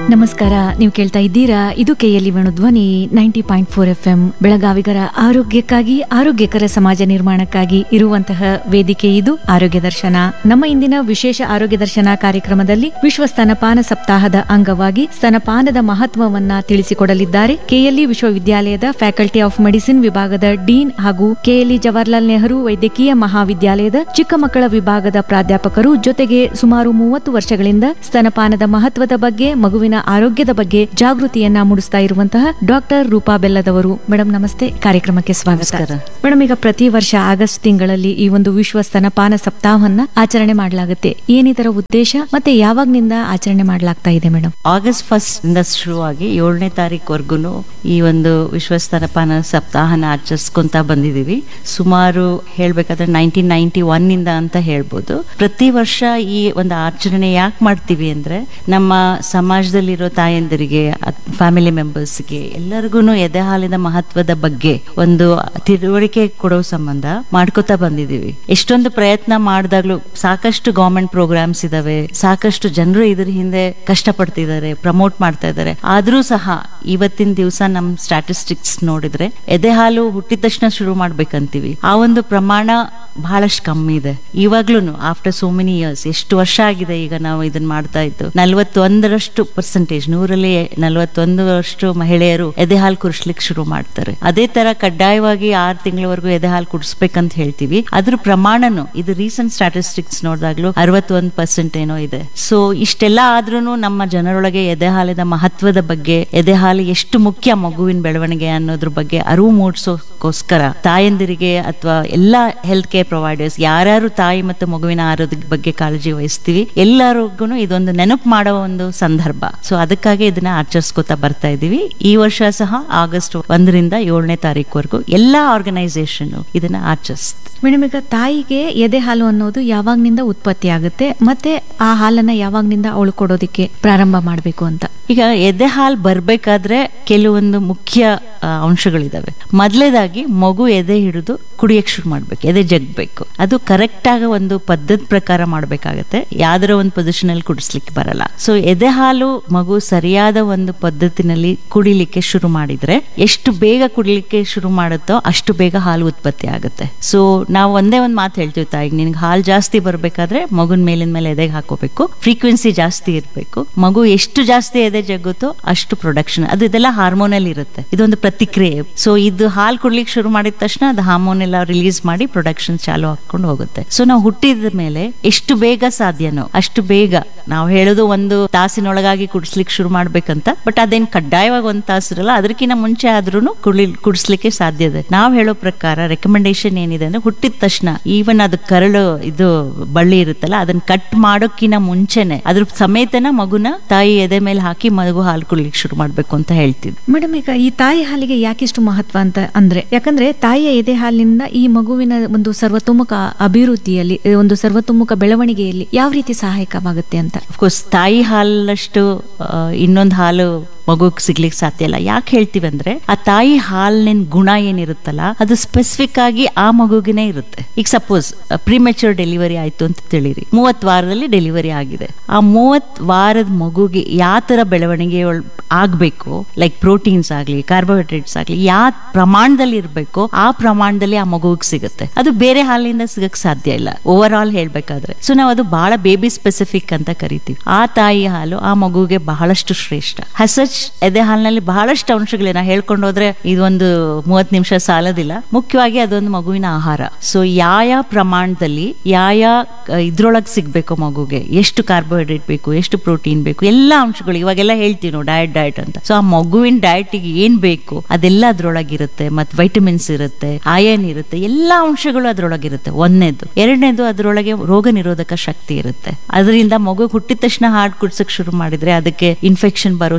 ನಮಸ್ಕಾರ ನೀವು ಕೇಳ್ತಾ ಇದ್ದೀರಾ ಇದು K L E Dhwani ninety point four F M ಬೆಳಗಾವಿಗರ ಆರೋಗ್ಯಕ್ಕಾಗಿ ಆರೋಗ್ಯಕರ ಸಮಾಜ ನಿರ್ಮಾಣಕ್ಕಾಗಿ ಇರುವಂತಹ ವೇದಿಕೆ ಇದು ಆರೋಗ್ಯ ದರ್ಶನ ನಮ್ಮ ಇಂದಿನ ವಿಶೇಷ ಆರೋಗ್ಯ ದರ್ಶನ ಕಾರ್ಯಕ್ರಮದಲ್ಲಿ ವಿಶ್ವ ಸ್ತನಪಾನ ಸಪ್ತಾಹದ ಅಂಗವಾಗಿ ಸ್ತನಪಾನದ ಮಹತ್ವವನ್ನ ತಿಳಿಸಿಕೊಡಲಿದ್ದಾರೆ ಕೆಎಲ್ಇ ವಿಶ್ವವಿದ್ಯಾಲಯದ ಫ್ಯಾಕಲ್ಟಿ ಆಫ್ ಮೆಡಿಸಿನ್ ವಿಭಾಗದ ಡೀನ್ ಹಾಗೂ ಕೆಎಲ್ಇ ಜವಾಹರ್ಲಾಲ್ ನೆಹರು ವೈದ್ಯಕೀಯ ಮಹಾವಿದ್ಯಾಲಯದ ಚಿಕ್ಕ ಮಕ್ಕಳ ವಿಭಾಗದ ಪ್ರಾಧ್ಯಾಪಕರು ಜೊತೆಗೆ ಸುಮಾರು ಮೂವತ್ತು ವರ್ಷಗಳಿಂದ ಸ್ತನಪಾನದ ಮಹತ್ವದ ಬಗ್ಗೆ ಮಗುವಿನ ಆರೋಗ್ಯದ ಬಗ್ಗೆ ಜಾಗೃತಿಯನ್ನ ಮೂಡಿಸ್ತಾ ಇರುವಂತಹ ಡಾಕ್ಟರ್ ರೂಪಾ ಬೆಲ್ಲದವರು ಮೇಡಮ್ ನಮಸ್ತೆ ಕಾರ್ಯಕ್ರಮಕ್ಕೆ ಸ್ವಾಗತ ನಮಸ್ಕಾರ. ಮೇಡಮ್ ಈಗ ಪ್ರತಿ ವರ್ಷ ಆಗಸ್ಟ್ ತಿಂಗಳಲ್ಲಿ ಈ ಒಂದು ವಿಶ್ವ ಸ್ತನಪಾನ ಸಪ್ತಾಹವನ್ನ ಆಚರಣೆ ಮಾಡಲಾಗುತ್ತೆ ಏನಿದರ ಉದ್ದೇಶ ಮತ್ತೆ ಯಾವಾಗ್ನಿಂದ ಆಚರಣೆ ಮಾಡಲಾಗ್ತಾ ಇದೆ ಮೇಡಮ್ ಆಗಸ್ಟ್ ಫಸ್ಟ್ ಇಂದ ಶುರುವಾಗಿ ಏಳನೇ ತಾರೀಕುವರೆಗೂ ಈ ಒಂದು ವಿಶ್ವ ಸ್ತನಪಾನ ಸಪ್ತಾಹನ ಆಚರಿಸ್ಕೊಂತ ಬಂದಿದೀವಿ ಸುಮಾರು ಹೇಳ್ಬೇಕಾದ್ರೆ ನೈನ್ಟೀನ್ ನೈನ್ಟಿ ಒನ್ ಇಂದ ಅಂತ ಹೇಳ್ಬೋದು ಪ್ರತಿ ವರ್ಷ ಈ ಒಂದು ಆಚರಣೆ ಯಾಕೆ ಮಾಡ್ತೀವಿ ಅಂದ್ರೆ ನಮ್ಮ ಸಮಾಜದಲ್ಲಿರೋ ತಾಯಂದಿರಿಗೆ ಫ್ಯಾಮಿಲಿ ಮೆಂಬರ್ಸ್ಗೆ ಎಲ್ಲರಿಗೂ ಎದೆ ಹಾಲಿನ ಮಹತ್ವದ ಬಗ್ಗೆ ಒಂದು ತಿಳುವಳಿಕೆ ಕೊಡೋ ಸಂಬಂಧ ಮಾಡ್ಕೋತಾ ಬಂದಿದೀವಿ ಎಷ್ಟೊಂದು ಪ್ರಯತ್ನ ಮಾಡಿದಾಗ್ಲೂ ಸಾಕಷ್ಟು ಗವರ್ಮೆಂಟ್ ಪ್ರೋಗ್ರಾಮ್ಸ್ ಇದಾವೆ ಸಾಕಷ್ಟು ಜನರು ಇದ್ರ ಹಿಂದೆ ಕಷ್ಟಪಡ್ತಿದ್ದಾರೆ ಪ್ರಮೋಟ್ ಮಾಡ್ತಾ ಇದ್ದಾರೆ ಆದ್ರೂ ಸಹ ಇವತ್ತಿನ ದಿವಸ ನಮ್ ಸ್ಟ್ಯಾಟಿಸ್ಟಿಕ್ಸ್ ನೋಡಿದ್ರೆ ಎದೆ ಹಾಲು ಹುಟ್ಟಿದ ತಕ್ಷಣ ಶುರು ಮಾಡ್ಬೇಕಂತೀವಿ ಆ ಒಂದು ಪ್ರಮಾಣ ಬಹಳಷ್ಟು ಕಮ್ಮಿ ಇದೆ ಇವಾಗ್ಲೂ ಆಫ್ಟರ್ ಸೋ ಮೆನಿ ಇಯರ್ಸ್ ಎಷ್ಟು ವರ್ಷ ಆಗಿದೆ ಈಗ ನಾವು ಇದನ್ನ ಮಾಡ್ತಾ ಇದ್ದು ನಲ್ವತ್ತೊಂದರಷ್ಟು ಪರ್ಸೆಂಟೇಜ್ ನೂರಲ್ಲಿ ನಲ್ವತ್ತೊಂದರಷ್ಟು ಮಹಿಳೆಯರು ಎದೆ ಹಾಲು ಕುಡಿಸ್ಲಿಕ್ಕೆ ಶುರು ಮಾಡ್ತಾರೆ ಅದೇ ತರ ಕಡ್ಡಾಯವಾಗಿ ಆರು ತಿಂಗಳವರೆಗೂ ಎದೆ ಹಾಲು ಕುಡಿಸ್ಬೇಕಂತ ಹೇಳ್ತೀವಿ ಅದ್ರ ಪ್ರಮಾಣನು ಇದು ರೀಸೆಂಟ್ ಸ್ಟ್ಯಾಟಿಸ್ಟಿಕ್ಸ್ ನೋಡಿದಾಗ್ಲೂ ಅರವತ್ತೊಂದು ಪರ್ಸೆಂಟ್ ಏನೋ ಇದೆ ಸೊ ಇಷ್ಟೆಲ್ಲ ಆದ್ರೂ ನಮ್ಮ ಜನರೊಳಗೆ ಎದೆ ಹಾಲಿನ ಮಹತ್ವದ ಬಗ್ಗೆ ಎದೆ ಹಾಲು ಎಷ್ಟು ಮುಖ್ಯ ಮಗುವಿನ ಬೆಳವಣಿಗೆ ಅನ್ನೋದ್ರ ಬಗ್ಗೆ ಅರಿವು ಮೂಡಿಸೋಕೋಸ್ಕರ ತಾಯಂದಿರಿಗೆ ಅಥವಾ ಎಲ್ಲಾ ಹೆಲ್ತ್ ಕೇರ್ ಪ್ರೊವೈಡರ್ಸ್ ಯಾರ್ಯಾರು ತಾಯಿ ಮತ್ತು ಮಗುವಿನ ಆರೋಗ್ಯದ ಬಗ್ಗೆ ಕಾಳಜಿ ವಹಿಸ್ತೀವಿ ಎಲ್ಲರಿಗೂ ಇದೊಂದು ನೆನಪು ಮಾಡೋ ಒಂದು ಸಂದರ್ಭ ಸೊ ಅದಕ್ಕಾಗಿ ಇದನ್ನ ಆಚರಿಸ್ಕೊತಾ ಬರ್ತಾ ಇದೀವಿ ಈ ವರ್ಷ ಸಹ ಆಗಸ್ಟ್ ಒಂದರಿಂದ ಏಳನೇ ತಾರೀಕುವರೆಗೂ ಎಲ್ಲಾ ಆರ್ಗನೈಸೇಷನ್ ಇದನ್ನ ಆಚರಿಸ್ತೀವಿ ಮೇಡಮ್ ಈಗ ತಾಯಿಗೆ ಎದೆ ಹಾಲು ಅನ್ನೋದು ಯಾವಾಗ್ನಿಂದ ಉತ್ಪತ್ತಿ ಆಗುತ್ತೆ ಮತ್ತೆ ಆ ಹಾಲನ್ನ ಯಾವಾಗ್ನಿಂದ ಅವಳು ಕೊಡೋದಿಕ್ಕೆ ಪ್ರಾರಂಭ ಮಾಡಬೇಕು ಅಂತ ಈಗ ಎದೆ ಹಾಲು ಬರ್ಬೇಕಾದ್ರೆ ಕೆಲವೊಂದು ಮುಖ್ಯ ಆ, ಅಂಶಗಳಿದಾವೆ ಮೊದಲೇದಾಗಿ ಮಗು ಎದೆ ಹಿಡಿದು ಕುಡಿಯಕ್ ಶುರು ಮಾಡ್ಬೇಕು ಎದೆ ಜಗ್ಬೇಕು ಅದು ಕರೆಕ್ಟ್ ಆಗ ಒಂದು ಪದ್ಧತಿ ಪ್ರಕಾರ ಮಾಡ್ಬೇಕಾಗತ್ತೆ ಯಾವ್ದಾರ ಒಂದು ಪೊಸಿಷನ್ ಅಲ್ಲಿ ಕುಡಿಸ್ಲಿಕ್ಕೆ ಬರಲ್ಲ ಸೊ ಎದೆ ಹಾಲು ಮಗು ಸರಿಯಾದ ಒಂದು ಪದ್ಧತಿನಲ್ಲಿ ಕುಡಿಲಿಕ್ಕೆ ಶುರು ಮಾಡಿದ್ರೆ ಎಷ್ಟು ಬೇಗ ಕುಡಿಲಿಕ್ಕೆ ಶುರು ಮಾಡುತ್ತೋ ಅಷ್ಟು ಬೇಗ ಹಾಲು ಉತ್ಪತ್ತಿ ಆಗುತ್ತೆ ಸೊ ನಾವು ಒಂದೇ ಒಂದು ಮಾತು ಹೇಳ್ತೀವಿ ತಾಯಿಗೆ ನಿನ್ಗೆ ಹಾಲು ಜಾಸ್ತಿ ಬರ್ಬೇಕಾದ್ರೆ ಮಗುನ್ ಮೇಲಿನ ಮೇಲೆ ಎದೆಗೆ ಹಾಕೋಬೇಕು ಫ್ರೀಕ್ವೆನ್ಸಿ ಜಾಸ್ತಿ ಇರಬೇಕು ಮಗು ಎಷ್ಟು ಜಾಸ್ತಿ ಎದೆ ಜಗ್ಗುತ್ತೋ ಅಷ್ಟು ಪ್ರೊಡಕ್ಷನ್ ಅದು ಇದೆಲ್ಲ ಹಾರ್ಮೋನಲ್ ಇರುತ್ತೆ ಇದೊಂದು ಪ್ರತಿಕ್ರಿಯೆ ಸೊ ಇದು ಹಾಲು ಕುಡ್ಲಿಕ್ಕೆ ಶುರು ಮಾಡಿದ ತಕ್ಷಣ ಅದು ಹಾರ್ಮೋನ್ ಎಲ್ಲ ರಿಲೀಸ್ ಮಾಡಿ ಪ್ರೊಡಕ್ಷನ್ ಚಾಲು ಹಾಕೊಂಡು ಹೋಗುತ್ತೆ ಸೊ ನಾವು ಹುಟ್ಟಿದ ಮೇಲೆ ಎಷ್ಟು ಬೇಗ ಸಾಧ್ಯನೋ ಅಷ್ಟು ಬೇಗ ನಾವು ಹೇಳೋದು ಒಂದು ತಾಸಿನೊಳಗಾಗಿ ಕುಡಿಸ್ಲಿಕ್ಕೆ ಶುರು ಮಾಡ್ಬೇಕಂತ ಬಟ್ ಅದೇನ್ ಕಡ್ಡಾಯವಾಗಿ ಒಂದ್ ತಾಸು ಇರಲ್ಲ ಅದಕ್ಕಿಂತ ಮುಂಚೆ ಆದ್ರೂ ಕುಡಿ ಕುಡಿಸ್ಲಿಕ್ಕೆ ಸಾಧ್ಯ ಇದೆ ನಾವು ಹೇಳೋ ಪ್ರಕಾರ ರೆಕಮೆಂಡೇಶನ್ ಏನಿದೆ ಅಂದ್ರೆ ಹುಟ್ಟಿದ ತಕ್ಷಣ ಈವನ್ ಅದು ಕರಳು ಇದು ಬಳ್ಳಿ ಇರುತ್ತಲ್ಲ ಅದನ್ನ ಕಟ್ ಮಾಡೋಕ್ಕಿಂತ ಮುಂಚೆನೆ ಅದ್ರ ಸಮೇತನ ಮಗುನ ತಾಯಿ ಎದೆ ಮೇಲೆ ಹಾಕಿ ಮಗು ಹಾಲು ಕುಡ್ಲಿಕ್ಕೆ ಶುರು ಮಾಡ್ಬೇಕು ಅಂತ ಹೇಳ್ತೀವಿ ಮೇಡಮ್ ಈಗ ಈ ತಾಯಿ ಹಾಲಿಗೆ ಯಾಕಿಷ್ಟು ಮಹತ್ವ ಅಂತ ಅಂದ್ರೆ ಯಾಕಂದ್ರೆ ತಾಯಿಯ ಎದೆ ಹಾಲಿನಿಂದ ಈ ಮಗುವಿನ ಒಂದು ಸರ್ವತೋಮುಖ ಅಭಿವೃದ್ಧಿಯಲ್ಲಿ ಏ, ಒಂದು ಸರ್ವತೋಮುಖ ಬೆಳವಣಿಗೆಯಲ್ಲಿ ಯಾವ ರೀತಿ ಸಹಾಯಕವಾಗುತ್ತೆ ಅಂತ ಅಫ್ಕೋರ್ಸ್ ತಾಯಿ ಹಾಲಷ್ಟು ಇನ್ನೊಂದು ಹಾಲು ಮಗುಗ್ ಸಿಗ್ಲಿಕ್ಕೆ ಸಾಧ್ಯ ಇಲ್ಲ ಯಾಕೆ ಹೇಳ್ತೀವಿ ಅಂದ್ರೆ ಆ ತಾಯಿ ಹಾಲಿನ ಗುಣ ಏನಿರುತ್ತಲ್ಲ ಅದು ಸ್ಪೆಸಿಫಿಕ್ ಆಗಿ ಆ ಮಗುಗಿನೇ ಇರುತ್ತೆ ಈಗ ಸಪೋಸ್ ಪ್ರಿಮೆಚೂರ್ ಡೆಲಿವರಿ ಆಯ್ತು ಅಂತ ತಿಳಿರಿ ಮೂವತ್ ವಾರದಲ್ಲಿ ಡೆಲಿವರಿ ಆಗಿದೆ ಆ ಮೂವತ್ ವಾರದ ಮಗುಗೆ ಯಾವ ತರ ಬೆಳವಣಿಗೆ ಒಳ್- ಆಗ್ಬೇಕು ಲೈಕ್ ಪ್ರೋಟೀನ್ಸ್ ಆಗ್ಲಿ ಕಾರ್ಬೋಹೈಡ್ರೇಟ್ಸ್ ಆಗ್ಲಿ ಯಾವ ಪ್ರಮಾಣದಲ್ಲಿ ಇರಬೇಕು ಆ ಪ್ರಮಾಣದಲ್ಲಿ ಆ ಮಗುವಿಗೆ ಸಿಗುತ್ತೆ ಅದು ಬೇರೆ ಹಾಲಿನಿಂದ ಸಿಗಕ್ ಸಾಧ್ಯ ಇಲ್ಲ ಓವರ್ ಆಲ್ ಹೇಳ್ಬೇಕಾದ್ರೆ ಸೊ ನಾವು ಅದು ಬಹಳ ಬೇಬಿ ಸ್ಪೆಸಿಫಿಕ್ ಅಂತ ಕರಿತೀವಿ ಆ ತಾಯಿ ಹಾಲು ಆ ಮಗುವಿಗೆ ಬಹಳಷ್ಟು ಶ್ರೇಷ್ಠ ಹಸಚ್ ಎದೆ ಹಾಲಿನಲ್ಲಿ ಬಹಳಷ್ಟು ಅಂಶಗಳಿವೆ ನಾ ಹೇಳ್ಕೊಂಡು ಹೋದ್ರೆ ಇದೊಂದು ಮೂವತ್ ನಿಮಿಷ ಸಾಲದಿಲ್ಲ ಮುಖ್ಯವಾಗಿ ಅದೊಂದು ಮಗುವಿನ ಆಹಾರ ಸೊ ಯಾವ ಪ್ರಮಾಣದಲ್ಲಿ ಯಾವ ಇದ್ರೊಳಗೆ ಸಿಗ್ಬೇಕು ಮಗುಗೆ ಎಷ್ಟು ಕಾರ್ಬೋಹೈಡ್ರೇಟ್ ಬೇಕು ಎಷ್ಟು ಪ್ರೋಟೀನ್ ಬೇಕು ಎಲ್ಲ ಅಂಶಗಳು ಇವಾಗೆಲ್ಲ ಹೇಳ್ತೀವಿ ನಾವು ಡಯಟ್ ಡಯಟ್ ಅಂತ ಸೊ ಆ ಮಗುವಿನ ಡಯಟ್ಗೆ ಏನ್ ಬೇಕು ಅದೆಲ್ಲ ಅದ್ರೊಳಗಿರುತ್ತೆ ಮತ್ತೆ ವೈಟಮಿನ್ಸ್ ಇರುತ್ತೆ ಆಯನ್ ಇರುತ್ತೆ ಎಲ್ಲ ಅಂಶಗಳು ಅದ್ರೊಳಗಿರುತ್ತೆ ಒಂದನೇದು ಎರಡನೇದು ಅದ್ರೊಳಗೆ ರೋಗ ನಿರೋಧಕ ಶಕ್ತಿ ಇರುತ್ತೆ ಅದರಿಂದ ಮಗು ಹುಟ್ಟಿದ ತಕ್ಷಣ ಹಾರ್ಟ್ ಕುಡ್ಸಕ್ ಶುರು ಮಾಡಿದ್ರೆ ಅದಕ್ಕೆ ಇನ್ಫೆಕ್ಷನ್ ಬರೋ ಚಾನ್ಸಸ್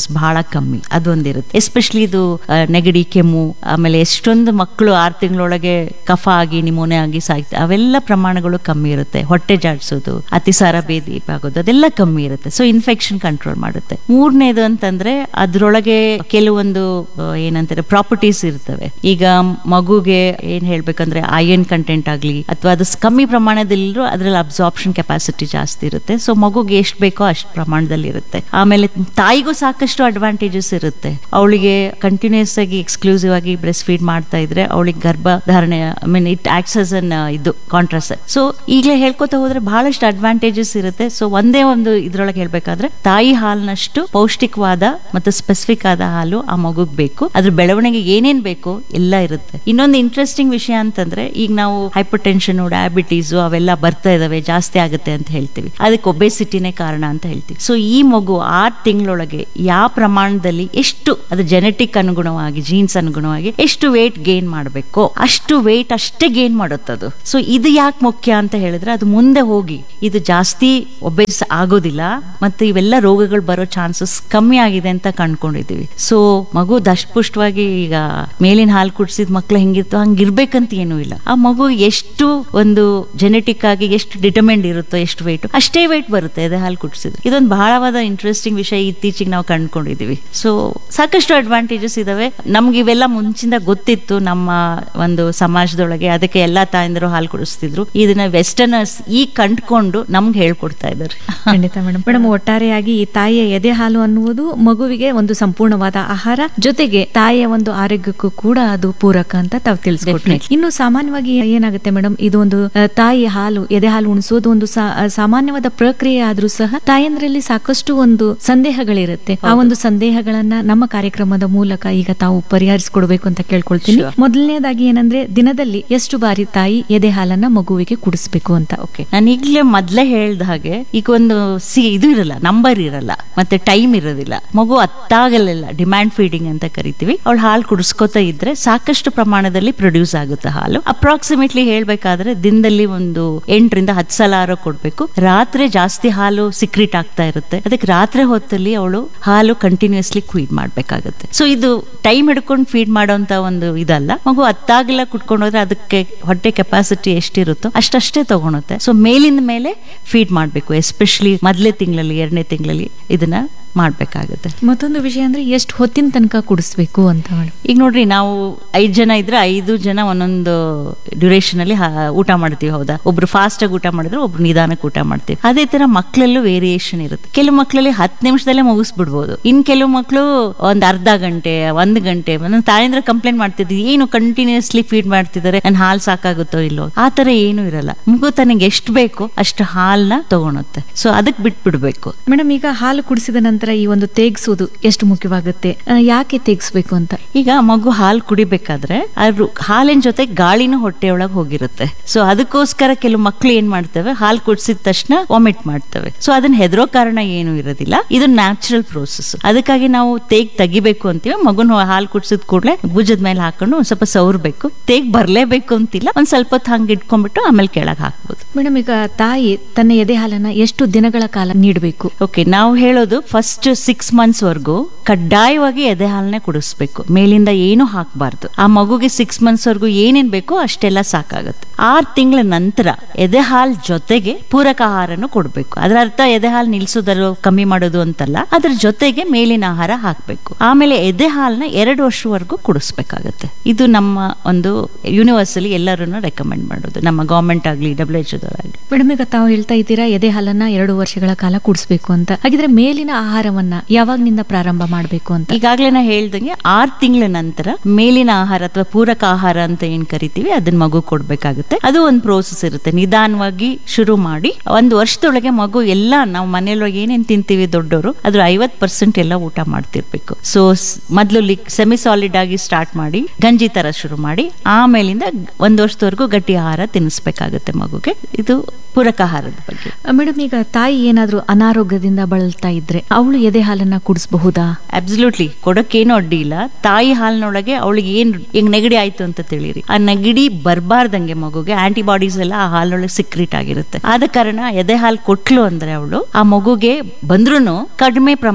ಬಹಳ ಕಮ್ಮಿ ಅದೊಂದಿರುತ್ತೆ ಎಸ್ಪೆಷಲಿ ಇದು ಆ, ನೆಗಡಿ ಕೆಮ್ಮು ಆಮೇಲೆ ಎಷ್ಟೊಂದು ಮಕ್ಕಳು ಆರು ತಿಂಗಳೊಳಗೆ ಕಫ ಆಗಿ ನಿಮೋನೆ ಆಗಿ ಸಾಯ್ತ ಅವೆಲ್ಲ ಪ್ರಮಾಣಗಳು ಕಮ್ಮಿ ಇರುತ್ತೆ ಹೊಟ್ಟೆ ಜಾಡ್ಸೋದು ಅತಿಸಾರ ಬೇದಿ ಆಗೋದು ಅದೆಲ್ಲ ಕಮ್ಮಿ ಇರುತ್ತೆ ಸೊ ಇನ್ಫೆಕ್ಷನ್ ಕಂಟ್ರೋಲ್ ಮಾಡುತ್ತೆ ಮೂರನೇದು ಅಂತಂದ್ರೆ ಅದ್ರೊಳಗೆ ಕೆಲವೊಂದು ಆ, ಏನಂತಾರೆ ಪ್ರಾಪರ್ಟೀಸ್ ಇರ್ತವೆ ಈಗ ಮಗುಗೆ ಏನ್ ಹೇಳ್ಬೇಕಂದ್ರೆ ಐರನ್ ಕಂಟೆಂಟ್ ಆಗ್ಲಿ ಅಥವಾ ಅದು ಸ್- ಕಮ್ಮಿ ಪ್ರಮಾಣದಲ್ಲಿರೋ ಅದ್ರಲ್ಲಿ ಅಬ್ಸಾರ್ಪ್ಷನ್ ಕೆಪಾಸಿಟಿ ಜಾಸ್ತಿ ಇರುತ್ತೆ ಸೊ ಮಗುಗೆ ಎಷ್ಟು ಬೇಕೋ ಅಷ್ಟು ಪ್ರಮಾಣದಲ್ಲಿ ಇರುತ್ತೆ ಆಮೇಲೆ ತಾಯಿಗೂ ಸಾಕಷ್ಟು ಅಡ್ವಾಂಟೇಜಸ್ ಇರುತ್ತೆ ಅವಳಿಗೆ ಕಂಟಿನ್ಯೂಸ್ ಆಗಿ ಎಕ್ಸ್ಕ್ಲೂಸಿವ್ ಆಗಿ ಬ್ರೆಸ್ಟ್ ಫೀಡ್ ಮಾಡ್ತಾ ಇದ್ರೆ ಅವಳಿಗೆ ಗರ್ಭಧಾರಣೆ I mean it acts as an ಇದು ಕಾಂಟ್ರಾಸೆಪ್ಟ್ ಸೊ ಈಗಲೇ ಹೇಳ್ಕೊತಾ ಹೋದ್ರೆ ಬಹಳಷ್ಟು ಅಡ್ವಾಂಟೇಜಸ್ ಇರುತ್ತೆ ಸೊ ಒಂದೇ ಒಂದು ಇದ್ರೊಳಗೆ ಹೇಳ್ಬೇಕಾದ್ರೆ ತಾಯಿ ಹಾಲಿನಷ್ಟು ಪೌಷ್ಟಿಕವಾದ ಮತ್ತು ಸ್ಪೆಸಿಫಿಕ್ ಆದ ಹಾಲು ಆ ಮಗುಗ್ ಬೇಕು ಅದ್ರ ಬೆಳವಣಿಗೆ ಏನೇನ್ ಬೇಕು ಎಲ್ಲ ಇರುತ್ತೆ ಇನ್ನೊಂದು ಇಂಟ್ರೆಸ್ಟಿಂಗ್ ವಿಷಯ ಅಂತಂದ್ರೆ ಈಗ ನಾವು ಹೈಪರ್ ಟೆನ್ಷನ್ ಡಯಾಬಿಟೀಸ್ ಅವೆಲ್ಲ ಬರ್ತಾ ಇದಾವೆ ಜಾಸ್ತಿ ಆಗುತ್ತೆ ಅಂತ ಹೇಳ್ತೀವಿ ಅದಕ್ಕೆ ಒಬೆಸಿಟಿನೇ ಕಾರಣ ಅಂತ ಹೇಳ್ತೀವಿ ಸೊ ಈ ಮಗು ಆರು ತಿಂಗಳೊಳಗೆ ಯಾವ ಪ್ರಮಾಣದಲ್ಲಿ ಎಷ್ಟು ಅದು ಜೆನೆಟಿಕ್ ಅನುಗುಣವಾಗಿ ಜೀನ್ಸ್ ಅನುಗುಣವಾಗಿ ಎಷ್ಟು ವೇಟ್ ಗೇನ್ ಮಾಡಬೇಕು ಅಷ್ಟು ವೇಟ್ ಅಷ್ಟೇ ಗೇನ್ ಮಾಡುತ್ತದು ಸೊ ಇದು ಯಾಕೆ ಮುಖ್ಯ ಅಂತ ಹೇಳಿದ್ರೆ ಅದು ಮುಂದೆ ಹೋಗಿ ಇದು ಜಾಸ್ತಿ ಒಬೆಸ್ ಆಗೋದಿಲ್ಲ ಮತ್ತೆ ಇವೆಲ್ಲ ರೋಗಗಳು ಬರೋ ಚಾನ್ಸಸ್ ಕಮ್ಮಿ ಆಗಿದೆ ಅಂತ ಕಂಡ್ಕೊಂಡಿದೀವಿ ಸೊ ಮಗು ದಷ್ಟಪುಷ್ಟವಾಗಿ ಈಗ ಮೇಲಿನ ಹಾಲು ಕುಡಿಸಿದ ಮಕ್ಳು ಹೆಂಗಿರ್ತೋ ಹಂಗಿರ್ಬೇಕಂತ ಏನೂ ಇಲ್ಲ ಆ ಮಗು ಎಷ್ಟು ಒಂದು ಜೆನೆಟಿಕ್ ಆಗಿ ಎಷ್ಟು ಡಿಟರ್ಮೆಂಡ್ ಇರುತ್ತೋ ಎಷ್ಟು weight ಅಷ್ಟೇ weight ಬರುತ್ತೆ ಎದೆ ಹಾಲು ಕುಡಿಸಿದ್ರೆ ಇದೊಂದು ಬಹಳವಾದ ಇಂಟ್ರೆಸ್ಟಿಂಗ್ ವಿಷಯ ಇತ್ತೀಚೆಗೆ ನಾವು ಕಂಡ್ಕೊಂಡಿದೀವಿ ಸೊ ಸಾಕಷ್ಟು ಅಡ್ವಾಂಟೇಜಸ್ ಇದಾವೆ ನಮ್ಗೆ ಇವೆಲ್ಲ ಮುಂಚಿಂದ ಗೊತ್ತಿತ್ತು ನಮ್ಮ ಒಂದು ಸಮಾಜದೊಳಗೆ ಅದಕ್ಕೆ ಎಲ್ಲಾ ತಾಯಂದಿರು ಹಾಲು ಕುಡಿಸ್ತಿದ್ರು ಇದನ್ನ ವೆಸ್ಟರ್ನರ್ಸ್ ಈ ಕಂಡ್ಕೊಂಡು ನಮ್ಗೆ ಹೇಳ್ಕೊಡ್ತಾ ಇದ್ದಾರೆ ಖಂಡಿತ ಮೇಡಮ್ ಮೇಡಮ್ ಒಟ್ಟಾರೆಯಾಗಿ ಈ ತಾಯಿಯ ಎದೆ ಹಾಲು ಅನ್ನುವುದು ಮಗುವಿಗೆ ಒಂದು ಸಂಪೂರ್ಣವಾದ ಆಹಾರ ಜೊತೆಗೆ ತಾಯಿಯ ಒಂದು ಆರೋಗ್ಯಕ್ಕೂ ಕೂಡ ಅದು ಪೂರಕ ಅಂತ ತಾವು ತಿಳಿಸ್ಕೊಟ್ರಿ Definitely. ಇನ್ನು ಸಾಮಾನ್ಯವಾಗಿ ಏನಾಗುತ್ತೆ ಮೇಡಮ್ ಇದು ಒಂದು ಆ, ತಾಯಿ ಹಾಲು ಎದೆ ಹಾಲು ಉಣಿಸೋದು ಒಂದು ಸಾ- ಆ, ಸಾಮಾನ್ಯವಾದ ಪ್ರಕ್ರಿಯೆ ಆದ್ರೂ ಸಹ ತಾಯಂದ್ರಲ್ಲಿ ಸಾಕಷ್ಟು ಒಂದು ಸಂದೇಹಗಳಿರುತ್ತೆ ಆ ಒಂದು ಸಂದೇಹಗಳನ್ನ ನಮ್ಮ ಕಾರ್ಯಕ್ರಮದ ಮೂಲಕ ಈಗ ತಾವು ಪರಿಹರಿಸಿಕೊಡ್ಬೇಕು ಅಂತ ಕೇಳ್ಕೊಳ್ತೀನಿ Sure. ಮೊದಲನೇದಾಗಿ ಏನಂದ್ರೆ ದಿನದಲ್ಲಿ ಎಷ್ಟು ಬಾರಿ ತಾಯಿ ಎದೆ ಹಾಲನ್ನ ಮಗುವಿಗೆ ಕುಡಿಸ್ಬೇಕು ಅಂತ ಓಕೆ ನಾನು ಈಗಲೇ ಮೊದ್ಲೇ ಹೇಳ್ದ ಹಾಗೆ ಈಗ ಒಂದು ಸಿ ಇದು ಇರಲ್ಲ ನಂಬರ್ ಇರಲ್ಲ ಮತ್ತೆ ಟೈಮ್ ಇರೋದಿಲ್ಲ ಮಗು ಅತ್ತಾಗಲಿಲ್ಲ ಡಿಮ್ಯಾಂಡ್ ಫೀಡಿಂಗ್ ಅಂತ ಕರಿತೀವಿ ಅವಳು ಹಾಲು ಕುಡಿಸ್ಕೊತಾ ಇದ್ರೆ ಸಾಕಷ್ಟು ಪ್ರಮಾಣದಲ್ಲಿ ಪ್ರೊಡ್ಯೂಸ್ ಆಗುತ್ತೆ ಹಾಲು ಅಪ್ರಾಕ್ಸಿಮೇಟ್ಲಿ ಹೇಳ್ಬೇಕಾದ್ರೆ ದಿನದಲ್ಲಿ ಒಂದು ಎಂಟರಿಂದ ಹತ್ತು ಸಲ ಆರೋ ಕೊಡ್ಬೇಕು ರಾತ್ರಿ ಜಾಸ್ತಿ ಹಾಲು ಸಿಕ್ರಿಟ್ ಆಗ್ತಾ ಇರುತ್ತೆ ಅದಕ್ಕೆ ರಾತ್ರಿ ಹೊತ್ತಲ್ಲಿ ಅವಳು ಹಾಲು ಕಂಟಿನ್ಯೂಸ್ಲಿ ಫೀಡ್ ಮಾಡ್ಬೇಕಾಗುತ್ತೆ ಸೊ ಇದು ಟೈಮ್ ಹಿಡ್ಕೊಂಡು ಫೀಡ್ ಮಾಡೋಂತ ಒಂದು ಇದಲ್ಲ ಮಗು ಅತ್ತಾಗಲ ಕುಟ್ಕೊಂಡು ಹೋದ್ರೆ ಅದಕ್ಕೆ ಹೊಟ್ಟೆ ಕೆಪಾಸಿಟಿ ಎಷ್ಟಿರುತ್ತೋ ಅಷ್ಟಷ್ಟೇ ತಗೊಳುತ್ತೆ ಸೊ ಮೇಲಿಂದ ಮೇಲೆ ಫೀಡ್ ಮಾಡಬೇಕು ಎಸ್ಪೆಷಲಿ ಮೊದಲೇ ತಿಂಗಳಲ್ಲಿ ಎರಡನೇ ತಿಂಗಳಲ್ಲಿ ಇದನ್ನ ಮಾಡ್ಬೇಕಾಗುತ್ತೆ ಮತ್ತೊಂದು ವಿಷಯ ಅಂದ್ರೆ ಎಷ್ಟು ಹೊತ್ತಿನ ತನಕ ಕುಡಿಸ್ಬೇಕು ಅಂತ ಮೇಡಮ್ ಈಗ ನೋಡ್ರಿ ನಾವು ಐದ್ ಜನ ಇದ್ರೆ ಐದು ಜನ ಒಂದೊಂದು ಡ್ಯೂರೇಷನ್ ಅಲ್ಲಿ ಹಾ- ಊಟ ಮಾಡ್ತೀವಿ ಹೌದಾ ಒಬ್ರು ಫಾಸ್ಟ್ ಆಗಿ ಊಟ ಮಾಡಿದ್ರೆ ಒಬ್ರು ನಿಧಾನಕ್ಕೆ ಊಟ ಮಾಡ್ತೀವಿ ಅದೇ ತರ ಮಕ್ಕಳಲ್ಲೂ ವೇರಿಯೇಷನ್ ಇರುತ್ತೆ ಕೆಲವು ಮಕ್ಕಳಲ್ಲಿ ಹತ್ತು ನಿಮಿಷದಲ್ಲೇ ಮುಗಿಸ್ಬಿಡ್ಬೋದು ಇನ್ ಕೆಲವು ಮಕ್ಕಳು ಒಂದ್ ಅರ್ಧ ಗಂಟೆ ಒಂದ್ ಗಂಟೆ ನನ್ನ ತಾಯಂದ್ರ ಕಂಪ್ಲೇಂಟ್ ಮಾಡ್ತಿದ್ವಿ ಏನು ಕಂಟಿನ್ಯೂಸ್ಲಿ ಫೀಡ್ ಮಾಡ್ತಿದ್ದಾರೆ ನನ್ ಹಾಲ್ ಸಾಕಾಗುತ್ತೋ ಇಲ್ಲೋ ಆ ತರ ಏನು ಇರಲ್ಲ ಮಗು ತನಗೆ ಎಷ್ಟು ಬೇಕೋ ಅಷ್ಟು ಹಾಲ್ನ ತಗೊಳುತ್ತೆ ಸೊ ಅದಕ್ಕೆ ಬಿಟ್ಬಿಡ್ಬೇಕು ಮೇಡಮ್ ಈಗ ಹಾಲು ಕುಡಿಸಿದ ನಂತರ ಈ ಒಂದು ತೇಗ್ಸೋದು ಎಷ್ಟು ಮುಖ್ಯವಾಗುತ್ತೆ ಆ, ಯಾಕೆ ತೇಗ್ಸ್ಬೇಕು ಅಂತ ಈಗ ಮಗು ಹಾಲು ಕುಡಿಬೇಕಾದ್ರೆ ಅದ್ರ ಹಾಲಿನ ಜೊತೆ ಗಾಳಿನೂ ಹೊಟ್ಟೆಯೊಳಗೆ ಹೋಗಿರುತ್ತೆ ಸೊ ಅದಕ್ಕೋಸ್ಕರ ಕೆಲವು ಮಕ್ಳು ಏನ್ ಮಾಡ್ತವೆ ಹಾಲು ಕುಡಿಸಿದ ತಕ್ಷಣ ವಾಮಿಟ್ ಮಾಡ್ತವೆ ಸೊ ಅದನ್ನ ಹೆದರೋ ಕಾರಣ ಏನು ಇರೋದಿಲ್ಲ ಇದು ನ್ಯಾಚುರಲ್ ಪ್ರೋಸೆಸ್ ಅದಕ್ಕಾಗಿ ನಾವು ತೇಗ್ ತೆಗಿಬೇಕು ಅಂತೀವಿ ಮಗುನ ಹಾಲು ಕುಡಿಸಿದ ಕೂಡಲೇ ಭುಜದ ಮೇಲೆ ಹಾಕೊಂಡು ಒಂದ್ ಸ್ವಲ್ಪ ಸವರ್ಬೇಕು ತೇಗ್ ಬರ್ಲೇಬೇಕು ಅಂತಿಲ್ಲ ಒಂದ್ ಸ್ವಲ್ಪ ಹೊತ್ತು ಹಂಗೆ ಇಟ್ಕೊಂಡ್ಬಿಟ್ಟು ಆಮೇಲೆ ಕೆಳಗೆ ಹಾಕ್ಬೋದು ಮೇಡಮ್ ಈಗ ತಾಯಿ ತನ್ನ ಎದೆ ಹಾಲನ್ನ ಎಷ್ಟು ದಿನಗಳ ಕಾಲ ನೀಡಬೇಕು ಓಕೆ ನಾವು ಹೇಳೋದು ಫಸ್ಟ್ ಸಿಕ್ಸ್ ಮಂತ್ಸ್ ವರ್ಗು ಕಡ್ಡಾಯವಾಗಿ ಎದೆ ಹಾಲನ್ನೇ ಕುಡಿಸ್ಬೇಕು ಮೇಲಿಂದ ಏನು ಹಾಕಬಾರ್ದು ಆ ಮಗುಗೆ ಸಿಕ್ಸ್ ಮಂತ್ಸ್ ವರ್ಗು ಏನೇನ್ ಬೇಕೋ ಅಷ್ಟೆಲ್ಲ ಸಾಕಾಗುತ್ತೆ ಆರ್ ತಿಂಗಳ ನಂತರ ಎದೆ ಹಾಲ್ ಜೊತೆಗೆ ಪೂರಕ ಆಹಾರನು ಕೊಡ್ಬೇಕು ಅದರ ಅರ್ಥ ಎದೆ ಹಾಲು ನಿಲ್ಸೋದರ ಕಮ್ಮಿ ಮಾಡೋದು ಅಂತಲ್ಲ ಅದ್ರ ಜೊತೆಗೆ ಮೇಲಿನ ಆಹಾರ ಹಾಕ್ಬೇಕು ಆಮೇಲೆ ಎದೆ ಹಾಲ್ನ ಎರಡು ವರ್ಷವರೆಗೂ ಕುಡಿಸ್ಬೇಕಾಗತ್ತೆ ಇದು ನಮ್ಮ ಒಂದು ಯೂನಿವರ್ಸಲ್ಲಿ ಎಲ್ಲರನ್ನು ರೆಕಮೆಂಡ್ ಮಾಡೋದು ನಮ್ಮ ಗೌರ್ಮೆಂಟ್ ಆಗಲಿ ಡಬ್ಲ್ಯೂ ಎಚ್ ಆಗಲಿ ಮೇಡಮ್ ಈಗ ತಾವು ಹೇಳ್ತಾ ಇದ್ದೀರಾ ಎದೆ ಹಾಲನ್ನ ಎರಡು ವರ್ಷಗಳ ಕಾಲ ಕುಡಿಸ್ಬೇಕು ಅಂತ ಹಾಗಿದ್ರೆ ಮೇಲಿನ ಆಹಾರವನ್ನ ಯಾವಾಗ್ನಿಂದ ಪ್ರಾರಂಭ ಮಾಡಬೇಕು ಅಂತ ಈಗಾಗಲೇ ನಾ ಹೇಳ್ದಂಗೆ ಆರ್ ತಿಂಗಳ ನಂತರ ಮೇಲಿನ ಆಹಾರ ಅಥವಾ ಪೂರಕ ಆಹಾರ ಅಂತ ಏನ್ ಕರಿತೀವಿ ಅದನ್ನ ಮಗು ಕೊಡ್ಬೇಕಾಗುತ್ತೆ ಅದು ಒಂದು ಪ್ರೋಸೆಸ್ ಇರುತ್ತೆ ನಿಧಾನವಾಗಿ ಶುರು ಮಾಡಿ ಒಂದು ವರ್ಷದೊಳಗೆ ಮಗು ಎಲ್ಲ ನಾವು ಮನೆಯೊಳಗೆ ಏನೇನ್ ತಿಂತೀವಿ ದೊಡ್ಡವರು ಅದ್ರ ಐವತ್ ಪರ್ಸೆಂಟ್ ಎಲ್ಲ ಊಟ ಮಾಡ್ತಿರ್ಬೇಕು ಸೊ ಮೊದಲು ಲಿಕ್ ಸೆಮಿ ಸಾಲಿಡ್ ಆಗಿ ಸ್ಟಾರ್ಟ್ ಮಾಡಿ ಗಂಜಿ ತರ ಶುರು ಮಾಡಿ ಆಮೇಲಿಂದ ಒಂದು ವರ್ಷದವರೆಗೂ ಗಟ್ಟಿ ಆಹಾರ ತಿನ್ನಿಸ್ಬೇಕಾಗುತ್ತೆ ಮಗುಗೆ ಇದು ಪೂರಕ ಆಹಾರದ ಬಗ್ಗೆ ಮೇಡಮ್ ಈಗ ತಾಯಿ ಏನಾದ್ರೂ ಅನಾರೋಗ್ಯದಿಂದ ಬಳಲ್ತಾ ಇದ್ರೆ ಅವಳು ಎದೆ ಹಾಲನ್ನ ಕುಡಿಸಬಹುದಾ ಅಬ್ಸಲ್ಯೂಟ್ಲಿ ಕೊಡಕ್ಕೇನು ಅಡ್ಡಿ ಇಲ್ಲ ತಾಯಿ ಹಾಲಿನೊಳಗೆ ಅವಳಿಗೆ ಏನ್ ಈಗ ನೆಗಡಿ ಆಯ್ತು ಅಂತ ತಿಳಿರಿ ಆ ನೆಗಡಿ ಬರ್ಬಾರ್ದಂಗೆ ಮಗುಗೆ ಆಂಟಿಬಾಡೀಸ್ ಎಲ್ಲ ಆ ಹಾಲಿನೊಳಗೆ ಸಿಕ್ರಿಟ್ ಆಗಿರುತ್ತೆ ಆದ ಕಾರಣ ಎದೆ ಹಾಲು ಕೊಟ್ಲು ಅಂದ್ರೆ ಅವಳು ಆ ಮಗುಗೆ ಬಂದ್ರೂ ಕಡಿಮೆ ಪ್ರಮಾಣದಲ್ಲಿ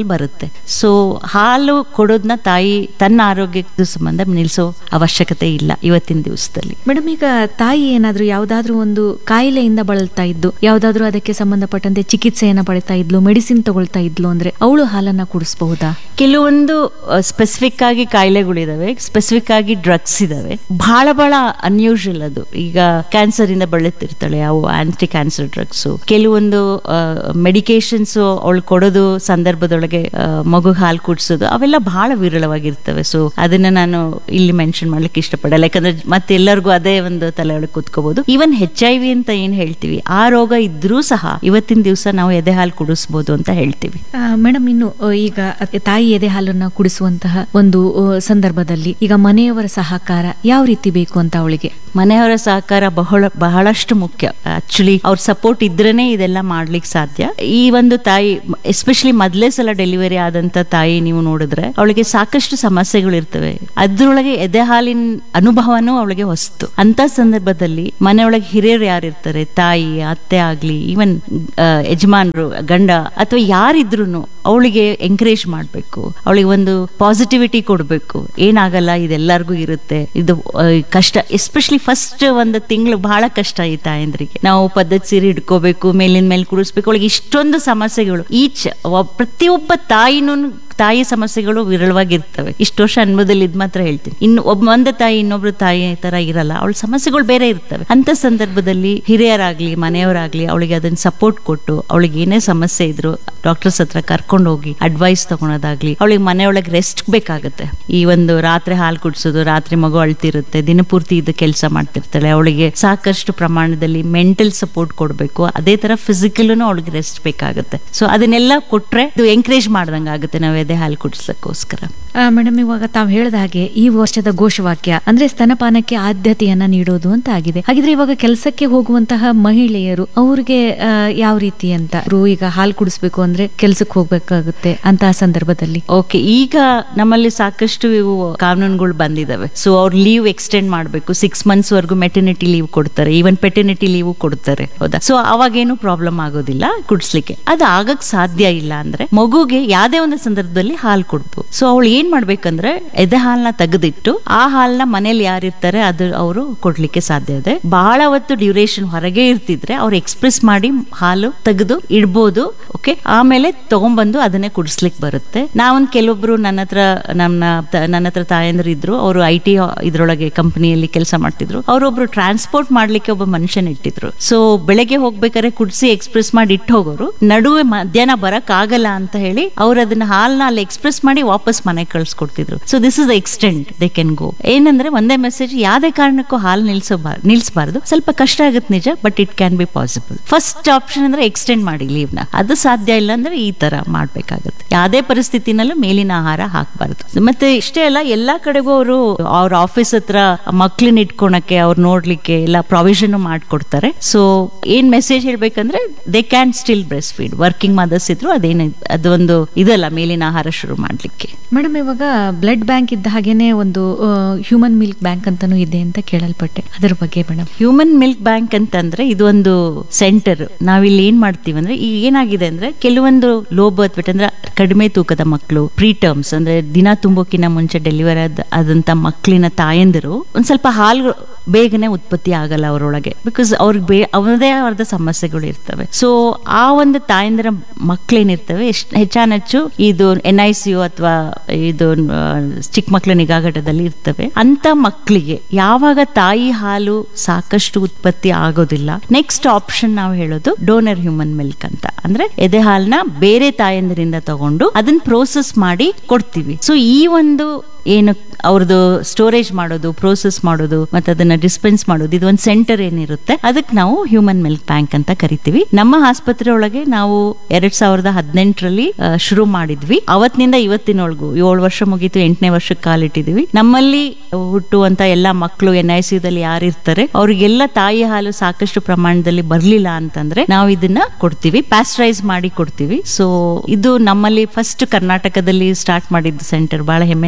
ಬರುತ್ತೆ ಸೊ ಹಾಲು ಕೊಡೋದನ್ನ ತಾಯಿ ತನ್ನ ಆರೋಗ್ಯದ ಸಂಬಂಧ ನಿಲ್ಲಿಸೋ ಅವಶ್ಯಕತೆ ಇಲ್ಲ ಇವತ್ತಿನ ದಿವಸದಲ್ಲಿ ಮೇಡಮ್ ಈಗ ತಾಯಿ ಏನಾದ್ರೂ ಯಾವ್ದಾದ್ರೂ ಒಂದು ಕಾಯಿಲೆಯಿಂದ ಬಳಲ್ತಾ ಇದ್ದು ಯಾವ್ದಾದ್ರೂ ಅದಕ್ಕೆ ಸಂಬಂಧಪಟ್ಟಂತೆ ಚಿಕಿತ್ಸೆಯನ್ನ ಪಡಿತಾ ಇದ್ಲು ಮೆಡಿಸಿನ್ ತಗೊಳ್ತಾ ಇದ್ಲು ಅಂದ್ರೆ ಅವಳು ಹಾಲನ್ನ ಕುಡಿಸಬಹುದಾ ಕೆಲವೊಂದು ಸ್ಪೆಸಿಫಿಕ್ ಆಗಿ ಕಾಯಿಲೆಗಳಿದಾವೆ ಸ್ಪೆಸಿಫಿಕ್ ಆಗಿ ಡ್ರಗ್ಸ್ ಇದಾವೆ ಬಹಳ ಬಹಳ ಅನ್ಯೂಶಲ್ ಅದು ಈಗ ಕ್ಯಾನ್ಸರ್ ಇಂದ ಬಳಲ್ತಿರ್ತಾಳೆ ಅವು ಆಂಟಿ ಕ್ಯಾನ್ಸರ್ ಡ್ರಗ್ಸ್ ಕೆಲವೊಂದು ಮೆಡಿಕೇಶನ್ಸ್ ಅವಳು ಕೊಡೋದು ಸಂದರ್ಭದೊಳಗೆ ಆ, ಮಗು ಹಾಲು ಕುಡಿಸೋದು ಅವೆಲ್ಲ ಬಹಳ ವಿರಳವಾಗಿರ್ತವೆ ಸೊ ಅದನ್ನ ನಾನು ಇಲ್ಲಿ ಮೆನ್ಷನ್ ಮಾಡ್ಲಿಕ್ಕೆ ಇಷ್ಟಪಡಲ್ಲ ಯಾಕಂದ್ರೆ ಮತ್ತೆ ಎಲ್ಲರಿಗೂ ಅದೇ ಒಂದು ತಲೆ ಒಳಗೆ ಕೂತ್ಕೋಬಹುದು ಈವನ್ ಹೆಚ್ ಐ ವಿ ಅಂತ ಏನ್ ಹೇಳ್ತೀವಿ ಆ ರೋಗ ಇದ್ರೂ ಸಹ ಇವತ್ತಿನ ದಿವಸ ನಾವು ಎದೆ ಹಾಲು ಕುಡಿಸ್ಬೋದು ಅಂತ ಹೇಳ್ತೀವಿ ಮೇಡಮ್ ಇನ್ನು ಆ, ಈಗ ಅದ್- ತಾಯಿ ಎದೆ ಹಾಲನ್ನ ಕುಡಿಸುವಂತಹ ಒಂದು ಆ, ಸಂದರ್ಭದಲ್ಲಿ ಈಗ ಮನೆಯವರ ಸಹಕಾರ ಯಾವ ರೀತಿ ಬೇಕು ಅಂತ ಅವಳಿಗೆ ಮನೆಯವರ ಸಹಕಾರ ಬಹಳ ಬಹಳಷ್ಟು ಮುಖ್ಯ ಆಕ್ಚುಲಿ ಅವ್ರ ಸಪೋರ್ಟ್ ಇದ್ರೇನೆ ಇದೆಲ್ಲ ಮಾಡ್ಲಿಕ್ಕೆ ಸಾಧ್ಯ ಈ ಒಂದು ತಾಯಿ ಎಸ್ಪೆಷಲಿ ಮೊದಲೇ ಸಲ ಡೆಲಿವರಿ ಆದಂತ ತಾಯಿ ನೀವು ನೋಡಿದ್ರೆ ಅವಳಿಗೆ ಸಾಕಷ್ಟು ಸಮಸ್ಯೆಗಳು ಇರ್ತವೆ ಅದ್ರೊಳಗೆ ಎದೆ ಹಾಲಿನ ಅನುಭವನೂ ಅವಳಿಗೆ ಹೊಸ್ತು ಅಂತ ಸಂದರ್ಭದಲ್ಲಿ ಮನೆಯೊಳಗೆ ಹಿರಿಯರು ಯಾರಿರ್ತಾರೆ ತಾಯಿ ಅತ್ತೆ ಆಗ್ಲಿ ಈವನ್ ಯಜಮಾನ್ರು ಗಂಡ ಅಥವಾ ಯಾರಿದ್ರು ಅವಳಿಗೆ ಎಂಕರೇಜ್ ಮಾಡ್ಬೇಕು ಅವಳಿಗೆ ಒಂದು ಪಾಸಿಟಿವಿಟಿ ಕೊಡ್ಬೇಕು ಏನಾಗಲ್ಲ ಇದೆಲ್ಲರಿಗೂ ಇರುತ್ತೆ ಇದು ಆ, ಕಷ್ಟ ಎಸ್ಪೆಷಲಿ ಫಸ್ಟ್ ಒಂದು ತಿಂಗಳು ಬಹಳ ಕಷ್ಟ ಈ ತಾಯಂದ್ರಿಗೆ ನಾವು ಪದ್ಧತಿ ಸೀರೆ ಹಿಡ್ಕೋಬೇಕು ಮೇಲಿನ ಮೇಲೆ ಕುಡಿಸ್ಬೇಕು ಅವಳಿಗೆ ಇಷ್ಟೊಂದು ಸಮಸ್ಯೆಗಳು ಈಚ್ ಪ್ರತಿಯೊಬ್ಬ ತಾಯಿನೂ ತಾಯಿ ಸಮಸ್ಯೆಗಳು ವಿರಳವಾಗಿರ್ತವೆ ಇಷ್ಟು ವರ್ಷ ಅನುಭವದಲ್ಲಿ ಇದ್ ಮಾತ್ರ ಹೇಳ್ತೀನಿ ಇನ್ನು ಒಬ್ಬ ಒಂದೇ ತಾಯಿ ಇನ್ನೊಬ್ರು ತಾಯಿ ತರ ಇರಲ್ಲ ಅವಳ ಸಮಸ್ಯೆಗಳು ಬೇರೆ ಇರ್ತವೆ ಅಂತ ಸಂದರ್ಭದಲ್ಲಿ ಹಿರಿಯರಾಗ್ಲಿ ಮನೆಯವರಾಗ್ಲಿ ಅವಳಿಗೆ ಅದನ್ನ ಸಪೋರ್ಟ್ ಕೊಟ್ಟು ಅವಳಿಗೆ ಏನೇ ಸಮಸ್ಯೆ ಇದ್ರು ಡಾಕ್ಟರ್ಸ್ ಹತ್ರ ಕರ್ಕೊಂಡು ಹೋಗಿ ಅಡ್ವೈಸ್ ತಗೊಳೋದಾಗ್ಲಿ ಅವಳಿಗೆ ಮನೆಯೊಳಗೆ ರೆಸ್ಟ್ ಬೇಕಾಗುತ್ತೆ ಈ ಒಂದು ರಾತ್ರಿ ಹಾಲು ಕುಡಿಸೋದು ರಾತ್ರಿ ಮಗು ಅಳ್ತಿರುತ್ತೆ ದಿನಪೂರ್ತಿ ಇದು ಕೆಲಸ ಮಾಡ್ತಿರ್ತಾಳೆ ಅವಳಿಗೆ ಸಾಕಷ್ಟು ಪ್ರಮಾಣದಲ್ಲಿ ಮೆಂಟಲ್ ಸಪೋರ್ಟ್ ಕೊಡಬೇಕು ಅದೇ ತರ ಫಿಸಿಕಲ್ ಅವಳಿಗೆ ರೆಸ್ಟ್ ಬೇಕಾಗುತ್ತೆ ಸೊ ಅದನ್ನೆಲ್ಲ ಕೊಟ್ರೆ ಇದು ಎಂಕರೇಜ್ ಮಾಡ್ದಂಗೆ ಆಗುತ್ತೆ ನಾವು ಎದೆ ಹಾಲು ಕುಡಿಸ್ಲಿಕ್ಕೋಸ್ಕರ ಮೇಡಮ್ ಇವಾಗ ತಾವು ಹೇಳಿದ ಹಾಗೆ ಈ ವರ್ಷದ ಘೋಷವಾಕ್ಯ ಅಂದ್ರೆ ಸ್ತನಪಾನಕ್ಕೆ ಆದ್ಯತೆಯನ್ನ ನೀಡೋದು ಅಂತ ಆಗಿದೆ ಹಾಗಿದ್ರೆ ಇವಾಗ ಕೆಲಸಕ್ಕೆ ಹೋಗುವಂತಹ ಮಹಿಳೆಯರು ಅವ್ರಿಗೆ ಆ, ಯಾವ ರೀತಿ ಅಂತ ಅವ್ರು ಈಗ ಹಾಲು ಕುಡಿಸ್ಬೇಕು ಅಂದ್ರೆ ಕೆಲ್ಸಕ್ಕೆ ಹೋಗ್ಬೇಕಾಗುತ್ತೆ ಅಂತಹ ಸಂದರ್ಭದಲ್ಲಿ ಓಕೆ ಈಗ ನಮ್ಮಲ್ಲಿ ಸಾಕಷ್ಟು ಇವು ಕಾನೂನುಗಳು ಬಂದಿದಾವೆ ಸೊ ಅವ್ರ ಲೀವ್ ಎಕ್ಸ್ಟೆಂಡ್ ಮಾಡಬೇಕು ಸಿಕ್ಸ್ ಮಂತ್ಸ್ ವರ್ಗು ಮೆಟರ್ನಿಟಿ ಲೀವ್ ಕೊಡ್ತಾರೆ ಈವನ್ ಪೆಟರ್ನಿಟಿ ಲೀವ್ ಕೊಡ್ತಾರೆ ಹೌದಾ ಸೊ ಅವಾಗೇನು ಪ್ರಾಬ್ಲಮ್ ಆಗೋದಿಲ್ಲ ಕುಡಿಸ್ಲಿಕ್ಕೆ ಅದು ಆಗಕ್ ಸಾಧ್ಯ ಇಲ್ಲ ಅಂದ್ರೆ ಮಗುಗೆ ಯಾವ್ದೇ ಒಂದು ಸಂದರ್ಭದಲ್ಲಿ ಹಾಲು ಕೊಡ್ಬೋದು ಸೊ ಅವಳು ಏನ್ ಮಾಡ್ಬೇಕಂದ್ರೆ ಎದೆ ಹಾಲ್ನ ತೆಗೆದಿಟ್ಟು ಆ ಹಾಲ್ನ ಮನೇಲಿ ಯಾರಿರ್ತಾರೆ ಅದು ಅವರು ಕೊಡ್ಲಿಕ್ಕೆ ಸಾಧ್ಯ ಇದೆ ಬಹಳ ಹೊತ್ತು ಡ್ಯೂರೇಷನ್ ಹೊರಗೆ ಇರ್ತಿದ್ರೆ ಅವ್ರು ಎಕ್ಸ್ಪ್ರೆಸ್ ಮಾಡಿ ಹಾಲು ತೆಗೆದು ಇಡ್ಬೋದು ಓಕೆ ಆಮೇಲೆ ತಗೊಂಡ್ಬಂದು ಅದನ್ನೇ ಕುಡಿಸ್ಲಿಕ್ಕೆ ಬರುತ್ತೆ ನಾವೊಂದು ಕೆಲವೊಬ್ರು ನನ್ನ ಹತ್ರ ನನ್ನ ತ- ನನ್ನ ಹತ್ರ ತಾಯಂದ್ರು ಇದ್ರು ಅವರು ಐ ಟಿ ಇದ್ರೊಳಗೆ ಕಂಪನಿಯಲ್ಲಿ ಕೆಲಸ ಮಾಡ್ತಿದ್ರು ಅವರೊಬ್ರು ಟ್ರಾನ್ಸ್ಪೋರ್ಟ್ ಮಾಡ್ಲಿಕ್ಕೆ ಒಬ್ಬ ಮನುಷ್ಯನ ಇಟ್ಟಿದ್ರು ಸೊ ಬೆಳಗ್ಗೆ ಹೋಗ್ಬೇಕಾದ್ರೆ ಕುಡಿಸಿ ಎಕ್ಸ್ಪ್ರೆಸ್ ಮಾಡಿ ಇಟ್ಟು ಹೋಗೋರು ನಡುವೆ ಮಧ್ಯಾಹ್ನ ಬರಕ್ ಆಗಲ್ಲ ಅಂತ ಹೇಳಿ ಅವ್ರು ಅದನ್ನ ಹಾಲ್ನ ಅಲ್ಲಿ ಎಕ್ಸ್ಪ್ರೆಸ್ ಮಾಡಿ ವಾಪಸ್ ಮನೆಗೆ ಕಳ್ಸಿಕೊಡ್ತಿದ್ರು so this is the extent they can go ಏನಂದ್ರೆ ಒಂದೇ ಮೆಸೇಜ್ ಯಾವ್ದೇ ಕಾರಣಕ್ಕೂ ಹಾಲು ನಿಲ್ಸಬಾರ್ದು ನಿಲ್ಸಬಾರ್ದು ಸ್ವಲ್ಪ ಕಷ್ಟ ಆಗುತ್ತೆ ನಿಜ but it can be possible first option ಅಂದ್ರೆ ಎಕ್ಸ್ಟೆಂಡ್ ಮಾಡಿ ಲೀವ್ ನ ಅದು ಸಾಧ್ಯ ಇಲ್ಲ ಅಂದ್ರೆ ಈ ತರ ಮಾಡ್ಬೇಕಾಗುತ್ತೆ ಯಾವ್ದೇ ಪರಿಸ್ಥಿತಿನಲ್ಲೂ ಮೇಲಿನ ಆಹಾರ ಹಾಕಬಾರ್ದು ಮತ್ತೆ ಇಷ್ಟೇ ಅಲ್ಲ ಎಲ್ಲಾ ಕಡೆಗೂ ಅವರು ಅವ್ರ ಆಫೀಸ್ ಹತ್ರ ಮಕ್ಳನ್ನ ಇಟ್ಕೊಳಕ್ಕೆ ಅವ್ರು ನೋಡ್ಲಿಕ್ಕೆ ಎಲ್ಲ ಪ್ರಾವಿಷನ್ ಮಾಡ್ಕೊಡ್ತಾರೆ ಸೊ ಏನ್ ಮೆಸೇಜ್ ಹೇಳ್ಬೇಕಂದ್ರೆ they can still breast feed working mothers ಇದ್ರು ಅದೇನು ಅದೊಂದು ಇದಲ್ಲ ಮೇಲಿನ ಆಹಾರ ಶುರು ಮಾಡ್ಲಿಕ್ಕೆ ಮೇಡಮ್ ಇವಾಗ ಬ್ಲಡ್ ಬ್ಯಾಂಕ್ ಇದ್ದ ಹಾಗೇನೆ ಒಂದು ಹ್ಯೂಮನ್ ಮಿಲ್ಕ್ ಬ್ಯಾಂಕ್ ಅಂತಾನೂ ಇದೆ ಅಂತ ಕೇಳಲ್ಪಟ್ಟೆ ಅದರ ಬಗ್ಗೆ ಮೇಡಮ್ ಹ್ಯೂಮನ್ ಮಿಲ್ಕ್ ಬ್ಯಾಂಕ್ ಅಂತಂದ್ರೆ ಇದು ಒಂದು ಸೆಂಟರ್ ನಾವಿಲ್ಲಿ ಏನ್ ಮಾಡ್ತೀವಿ ಅಂದ್ರೆ ಈಗ ಏನಾಗಿದೆ ಅಂದ್ರೆ ಕೆಲವೊಂದು ಲೋ ಬರ್ತ್ ವೇಟ್ ಅಂದ್ರೆ ಕಡಿಮೆ ತೂಕದ ಮಕ್ಕಳು ಪ್ರೀ ಟರ್ಮ್ಸ್ ಅಂದ್ರೆ ದಿನ ತುಂಬೋಕಿನ ಮುಂಚೆ ಡೆಲಿವರಿ ಆದ ಆದಂತ ಮಕ್ಕಳಿನ ತಾಯಂದಿರು ಒಂದ್ ಸ್ವಲ್ಪ ಹಾಲು ಬೇಗನೆ ಉತ್ಪತ್ತಿ ಆಗಲ್ಲ ಅವರೊಳಗೆ ಬಿಕಾಸ್ ಅವ್ರಿಗೆ ಬೇ ಅವರದೇ ಆದ ಸಮಸ್ಯೆಗಳು ಇರ್ತವೆ ಸೊ ಆ ಒಂದು ತಾಯಂದಿರ ಮಕ್ಕಳೇನಿರ್ತವೆ ಎಷ್ಟು ಹೆಚ್ಚಾನೆಚ್ಚು ಇದು ಎನ್ ಐ ಸಿ ಯು ಅಥವಾ ಇದು ಆ, ಚಿಕ್ಕ ಮಕ್ಕಳ ನಿಗಾಘಟದಲ್ಲಿ ಇರ್ತವೆ ಅಂತ ಮಕ್ಕಳಿಗೆ ಯಾವಾಗ ತಾಯಿ ಹಾಲು ಸಾಕಷ್ಟು ಉತ್ಪತ್ತಿ ಆಗೋದಿಲ್ಲ ನೆಕ್ಸ್ಟ್ ಆಪ್ಷನ್ ನಾವು ಹೇಳೋದು ಡೋನರ್ ಹ್ಯೂಮನ್ ಮಿಲ್ಕ್ ಅಂತ ಅಂದ್ರೆ ಎದೆ ಹಾಲ್ನ ಬೇರೆ ತಾಯಂದಿರಿಂದ ತಗೊಂಡು ಅದನ್ನ ಪ್ರೋಸೆಸ್ ಮಾಡಿ ಕೊಡ್ತೀವಿ ಸೊ ಈ ಒಂದು ಏನು ಅವ್ರದ್ದು ಸ್ಟೋರೇಜ್ ಮಾಡೋದು ಪ್ರೋಸೆಸ್ ಮಾಡೋದು ಮತ್ತೆ ಅದನ್ನ ಡಿಸ್ಪೆನ್ಸ್ ಮಾಡೋದು ಇದು ಒಂದು ಸೆಂಟರ್ ಏನಿರುತ್ತೆ ಅದಕ್ಕೆ ನಾವು ಹ್ಯೂಮನ್ ಮಿಲ್ಕ್ ಬ್ಯಾಂಕ್ ಅಂತ ಕರಿತೀವಿ ನಮ್ಮ ಆಸ್ಪತ್ರೆ ಒಳಗೆ ನಾವು ಎರಡ್ ಸಾವಿರದ ಹದಿನೆಂಟರಲ್ಲಿ ಶುರು ಮಾಡಿದ್ವಿ ಅವತ್ತಿನಿಂದ ಇವತ್ತಿನೊಳಗೂ ಏಳು ವರ್ಷ ಮುಗೀತು ಎಂಟನೇ ವರ್ಷಕ್ಕೆ ಕಾಲಿಟ್ಟಿದೀವಿ ನಮ್ಮಲ್ಲಿ ಹುಟ್ಟುವಂತ ಎಲ್ಲಾ ಮಕ್ಕಳು ಎನ್ ಐ ದಲ್ಲಿ ಯಾರಿರ್ತಾರೆ ಅವ್ರಿಗೆಲ್ಲ ತಾಯಿ ಹಾಲು ಸಾಕಷ್ಟು ಪ್ರಮಾಣದಲ್ಲಿ ಬರ್ಲಿಲ್ಲ ಅಂತಂದ್ರೆ ನಾವು ಇದನ್ನ ಕೊಡ್ತೀವಿ ಪ್ಯಾಸ್ಟರೈಸ್ ಮಾಡಿ ಕೊಡ್ತೀವಿ ಸೊ ಇದು ನಮ್ಮಲ್ಲಿ ಫಸ್ಟ್ ಕರ್ನಾಟಕದಲ್ಲಿ ಸ್ಟಾರ್ಟ್ ಮಾಡಿದ್ದು ಸೆಂಟರ್ ಬಹಳ ಹೆಮ್ಮೆಯಿಂದ ಹೇಳ್ತೀನಿ